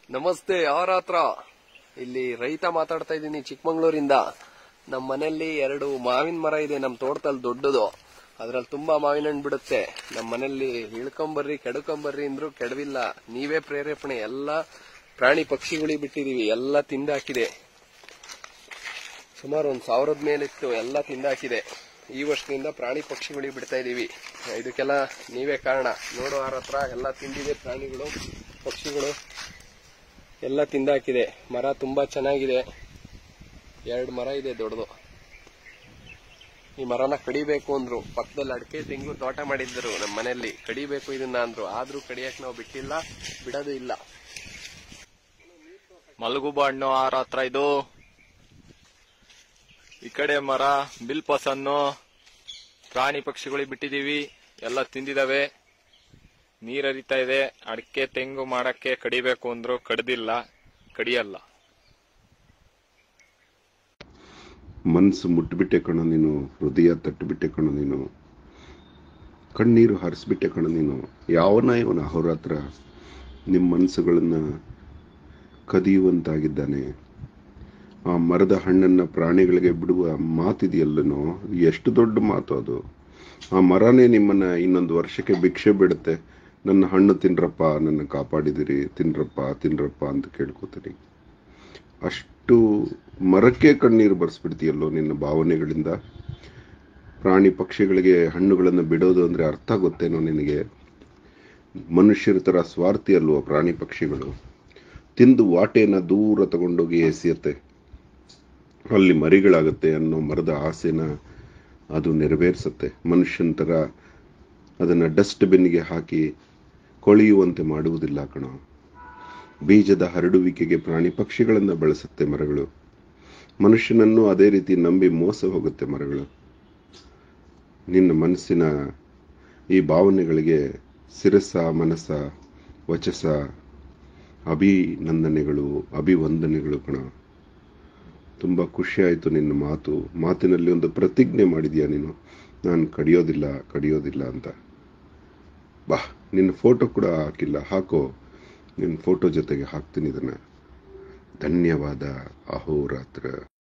ನಮಸ್ತೆ ಯಾರ ಹತ್ರ ಇಲ್ಲಿ ರೈತ ಮಾತಾಡ್ತಾ ಇದ್ದೀನಿ ಚಿಕ್ಕಮಂಗ್ಳೂರಿಂದ ನಮ್ಮ ಮನೆಯಲ್ಲಿ ಎರಡು ಮಾವಿನ ಮರ ಇದೆ ನಮ್ಮ ತೋಟದಲ್ಲಿ ದೊಡ್ಡದು ಅದ್ರಲ್ಲಿ ತುಂಬಾ ಮಾವಿನ ಹಣ್ಣು ಬಿಡುತ್ತೆ ನಮ್ಮ ಮನೆಯಲ್ಲಿ ಇಳ್ಕೊಂಬರ್ರಿ ಕೆಡ್ಕೊಂಬರ್ರಿ ಅಂದ್ರು ಕೆಡವಿಲ್ಲ ನೀವೇ ಪ್ರೇರೇಪಣೆ ಎಲ್ಲ ಪ್ರಾಣಿ ಪಕ್ಷಿಗಳಿಗೆ ಬಿಟ್ಟಿದೀವಿ ಎಲ್ಲ ತಿಂದಾಕಿದೆ ಸುಮಾರು ಒಂದ್ ಸಾವಿರದ ಮೇಲಿತ್ತು ಎಲ್ಲ ತಿಂದಾಕಿದೆ ಈ ವರ್ಷದಿಂದ ಪ್ರಾಣಿ ಪಕ್ಷಿಗಳಿಗೆ ಬಿಡ್ತಾ ಇದೀವಿ ಇದಕ್ಕೆಲ್ಲ ನೀವೇ ಕಾರಣ ನೋಡು ಯಾರ ಹತ್ರ ಎಲ್ಲ ತಿಂದಿದೆ ಪ್ರಾಣಿಗಳು ಪಕ್ಷಿಗಳು ಎಲ್ಲ ತಿಂದಾಕಿದೆ ಮರ ತುಂಬಾ ಚೆನ್ನಾಗಿದೆ ಎರಡು ಮರ ಇದೆ ದೊಡ್ಡದು ಈ ಮರನ ಕಡಿಬೇಕು ಅಂದ್ರು ಪಕ್ಕದಲ್ಲಿ ಅಡಿಕೆ ತೆಂಗು ತೋಟ ಮಾಡಿದ್ರು ನಮ್ಮ ಮನೆಯಲ್ಲಿ ಕಡಿಬೇಕು ಇದನ್ನ ಅಂದ್ರು ಆದ್ರೂ ಕಡಿಯಕ್ ನಾವು ಬಿಟ್ಟಿಲ್ಲ ಬಿಡೋದು ಇಲ್ಲ ಮಲಗುಬ ಹಣ್ಣು ಆರ ಹತ್ರ ಇದು ಈ ಕಡೆ ಮರ ಬಿಲ್ಪಸನ್ನು ಪ್ರಾಣಿ ಪಕ್ಷಿಗಳಿಗೆ ಬಿಟ್ಟಿದೀವಿ ಎಲ್ಲ ತಿಂದಿದಾವೆ ನೀರ್ ಹರಿತಾ ಇದೆ ಅಡಿಕೆ ತೆಂಗು ಮಾಡಕ್ಕೆ ಕಡಿಬೇಕು ಅಂದ್ರು ಕಡ್ದಿಲ್ಲ ಕಡಿಯಲ್ಲ ಮನಸ್ಸು ಮುಟ್ಬಿಟ್ಟೆ ಕಣ ನೀನು ಹೃದಯ ತಟ್ಟುಬಿಟ್ಟೆ ಕಣ ನೀನು ಕಣ್ಣೀರು ಹರಿಸ್ಬಿಟ್ಟೆ ಕಣ ನೀನು ಯಾವನ ಇವನ ಅಹೋರಾತ್ರ ನಿಮ್ಮ ಮನಸ್ಸುಗಳನ್ನು ಕದಿಯುವಂತಾಗಿದ್ದಾನೆ ಆ ಮರದ ಹಣ್ಣನ್ನು ಪ್ರಾಣಿಗಳಿಗೆ ಬಿಡುವ ಮಾತಿದೆಯಲ್ಲನೋ ಎಷ್ಟು ದೊಡ್ಡ ಮಾತು ಅದು ಆ ಮರನೇ ನಿಮ್ಮನ್ನ ಇನ್ನೊಂದು ವರ್ಷಕ್ಕೆ ಭಿಕ್ಷೆ ಬಿಡುತ್ತೆ ನನ್ನ ಹಣ್ಣು ತಿನ್ರಪ್ಪ ನನ್ನ ಕಾಪಾಡಿದಿರಿ ತಿನ್ರಪ್ಪ ತಿನ್ರಪ್ಪ ಅಂತ ಕೇಳ್ಕೊತೀನಿ ಅಷ್ಟು ಮರಕ್ಕೆ ಕಣ್ಣೀರು ಬರ್ಸ್ಬಿಡ್ತೀಯಲ್ಲೋ ನಿನ್ನ ಭಾವನೆಗಳಿಂದ ಪ್ರಾಣಿ ಪಕ್ಷಿಗಳಿಗೆ ಹಣ್ಣುಗಳನ್ನು ಬಿಡೋದು ಅಂದ್ರೆ ಅರ್ಥ ಗೊತ್ತೇನೋ ನಿನಗೆ ಮನುಷ್ಯರ ಥರ ಸ್ವಾರ್ಥಿ ಅಲ್ವೋ ಪ್ರಾಣಿ ಪಕ್ಷಿಗಳು ತಿಂದು ವಾಟೆನ ದೂರ ತಗೊಂಡೋಗಿ ಎಸೆಯುತ್ತೆ ಅಲ್ಲಿ ಮರಿಗಳಾಗುತ್ತೆ ಅನ್ನೋ ಮರದ ಆಸೆನ ಅದು ನೆರವೇರಿಸುತ್ತೆ ಮನುಷ್ಯನ ಥರ ಅದನ್ನು ಡಸ್ಟ್ಬಿನ್ಗೆ ಹಾಕಿ ಕೊಳೆಯುವಂತೆ ಮಾಡುವುದಿಲ್ಲ ಕಣೋ ಬೀಜದ ಹರಡುವಿಕೆಗೆ ಪ್ರಾಣಿ ಪಕ್ಷಿಗಳನ್ನು ಬಳಸುತ್ತೆ ಮರಗಳು ಮನುಷ್ಯನನ್ನು ಅದೇ ರೀತಿ ನಂಬಿ ಮೋಸ ಹೋಗುತ್ತೆ ಮರಗಳು ನಿನ್ನ ಮನಸ್ಸಿನ ಈ ಭಾವನೆಗಳಿಗೆ ಶಿರಸ ಮನಸ್ಸ ವಚಸ ಅಭಿನಂದನೆಗಳು ಅಭಿವಂದನೆಗಳು ಕಣ ತುಂಬ ಖುಷಿ ಆಯಿತು ನಿನ್ನ ಮಾತು ಮಾತಿನಲ್ಲಿ ಒಂದು ಪ್ರತಿಜ್ಞೆ ಮಾಡಿದ್ಯಾ ನೀನು ನಾನು ಕಡಿಯೋದಿಲ್ಲ ಕಡಿಯೋದಿಲ್ಲ ಅಂತ ಬಾ ನಿನ್ನ ಫೋಟೋ ಕೂಡ ಹಾಕಿಲ್ಲ ಹಾಕೋ ನಿನ್ನ ಫೋಟೋ ಜೊತೆಗೆ ಹಾಕ್ತೀನಿ ಇದನ್ನು ಧನ್ಯವಾದ ಅಹೋರಾತ್ರ